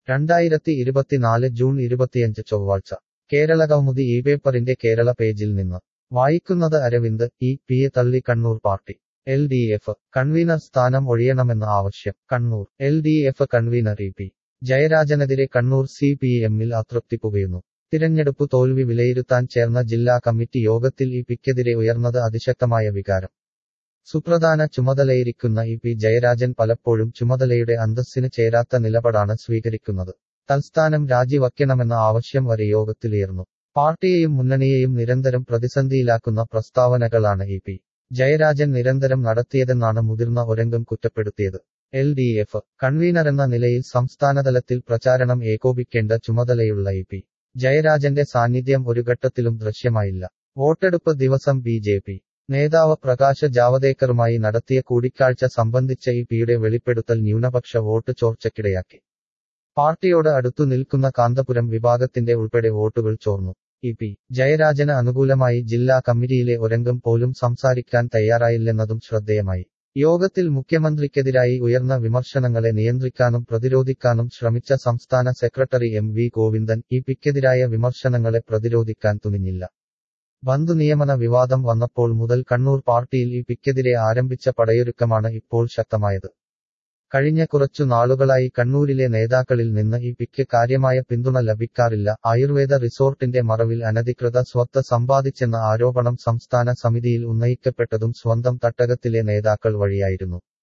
രണ്ടായിരത്തി ഇരുപത്തിനാല് ജൂൺ ഇരുപത്തിയഞ്ച് ചൊവ്വാഴ്ച കേരള കൗമുദി ഈ പേപ്പറിന്റെ കേരള പേജിൽ നിന്ന് വായിക്കുന്നത് അരവിന്ദ് ഇ പിയെ തള്ളി Kannur party L D F convener സ്ഥാനം ഒഴിയണമെന്ന ആവശ്യം Kannur L D F convener E P ജയരാജനെതിരെ കണ്ണൂർ സി പി എമ്മിൽ അതൃപ്തി പുകയുന്നു തിരഞ്ഞെടുപ്പ് തോൽവി വിലയിരുത്താൻ ചേർന്ന ജില്ലാ കമ്മിറ്റി യോഗത്തിൽ ഇ പിക്കെതിരെ ഉയർന്നത് അതിശക്തമായ വികാരം സുപ്രധാന ചുമതലയിരിക്കുന്ന ഇ പി ജയരാജൻ പലപ്പോഴും ചുമതലയുടെ അന്തസ്സിന് ചേരാത്ത നിലപാടാണ് സ്വീകരിക്കുന്നത് തൽസ്ഥാനം രാജിവയ്ക്കണമെന്ന ആവശ്യം വരെ യോഗത്തിലുയർന്നു പാർട്ടിയെയും മുന്നണിയെയും നിരന്തരം പ്രതിസന്ധിയിലാക്കുന്ന പ്രസ്താവനകളാണ് ഇ പി ജയരാജൻ നിരന്തരം നടത്തിയതെന്നാണ് മുതിർന്ന ഒരംഗം കുറ്റപ്പെടുത്തിയത് എൽ ഡി എഫ് കൺവീനറെന്ന നിലയിൽ സംസ്ഥാനതലത്തിൽ പ്രചാരണം ഏകോപിക്കേണ്ട ചുമതലയുള്ള ഇ പി ജയരാജന്റെ സാന്നിധ്യം ഒരു ഘട്ടത്തിലും ദൃശ്യമായില്ല വോട്ടെടുപ്പ് ദിവസം ബി ജെ പി നേതാവ് പ്രകാശ് ജാവദേക്കറുമായി നടത്തിയ കൂടിക്കാഴ്ച സംബന്ധിച്ച ഇ പിയുടെ വെളിപ്പെടുത്തൽ ന്യൂനപക്ഷ വോട്ട് ചോർച്ചയ്ക്കിടയാക്കി പാർട്ടിയോട് അടുത്തു നിൽക്കുന്ന കാന്തപുരം വിഭാഗത്തിന്റെ ഉൾപ്പെടെ വോട്ടുകൾ ചോർന്നു ഇ പി ജയരാജന് അനുകൂലമായി ജില്ലാ കമ്മിറ്റിയിലെ ഒരംഗം പോലും സംസാരിക്കാൻ തയ്യാറായില്ലെന്നതും ശ്രദ്ധേയമായി യോഗത്തിൽ മുഖ്യമന്ത്രിക്കെതിരായി ഉയർന്ന വിമർശനങ്ങളെ നിയന്ത്രിക്കാനും പ്രതിരോധിക്കാനും ശ്രമിച്ച സംസ്ഥാന secretary M V Govindan E പിക്കെതിരായ വിമർശനങ്ങളെ പ്രതിരോധിക്കാൻ തുനിഞ്ഞില്ല ബന്ധു നിയമന വിവാദം വന്നപ്പോൾ മുതൽ കണ്ണൂർ പാർട്ടിയിൽ ഈ പിക്കെതിരെ ആരംഭിച്ച പടയൊരുക്കമാണ് ഇപ്പോൾ ശക്തമായത് കഴിഞ്ഞ കുറച്ചു നാളുകളായി കണ്ണൂരിലെ നേതാക്കളിൽ നിന്ന് ഈ പിക്ക് കാര്യമായ പിന്തുണ ലഭിക്കാറില്ല ആയുർവേദ റിസോർട്ടിന്റെ മറവിൽ അനധികൃത സ്വത്ത് സമ്പാദിച്ചെന്ന ആരോപണം സംസ്ഥാന സമിതിയിൽ ഉന്നയിക്കപ്പെട്ടതും സ്വന്തം തട്ടകത്തിലെ നേതാക്കൾ വഴിയായിരുന്നു